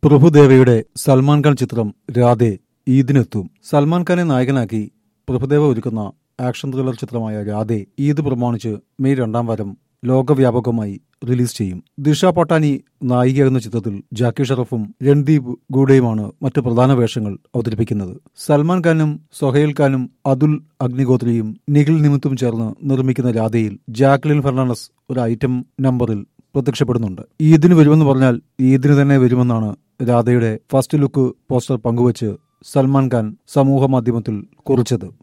പ്രഭുദേവയുടെ സൽമാൻ ഖാൻ ചിത്രം രാധെ ഈദിനെത്തും സൽമാൻ ഖാനെ നായകനാക്കി പ്രഭുദേവ ഒരുക്കുന്ന ആക്ഷൻ ത്രില്ലർ ചിത്രമായ രാധെ ഈദ് പ്രമാണിച്ച് മെയ് രണ്ടാം വാരം ലോകവ്യാപകമായി റിലീസ് ചെയ്യും ദിഷ പട്ടാനി നായികയാകുന്ന ചിത്രത്തിൽ ജാക്കി ഷറഫും രൺദീപ് ഗൂഡയുമാണ് മറ്റു പ്രധാന വേഷങ്ങൾ അവതരിപ്പിക്കുന്നത് സൽമാൻ ഖാനും സൊഹൈൽ ഖാനും അതുൽ അഗ്നിഗോത്രിയും നിഖിൽ നിമിത്തും ചേർന്ന് നിർമ്മിക്കുന്ന രാധയിൽ ജാക്ലിൻ ഫെർണാണ്ടസ് ഒരു ഐറ്റം നമ്പറിൽ പ്രത്യക്ഷപ്പെടുന്നുണ്ട് ഈദിന് വരുമെന്ന് പറഞ്ഞാൽ ഈദിന് തന്നെ വരുമെന്നാണ് രാധയുടെ ഫസ്റ്റ് ലുക്ക് പോസ്റ്റർ പങ്കുവച്ച് സൽമാൻ ഖാൻ സമൂഹ മാധ്യമത്തിൽ കുറിച്ചത്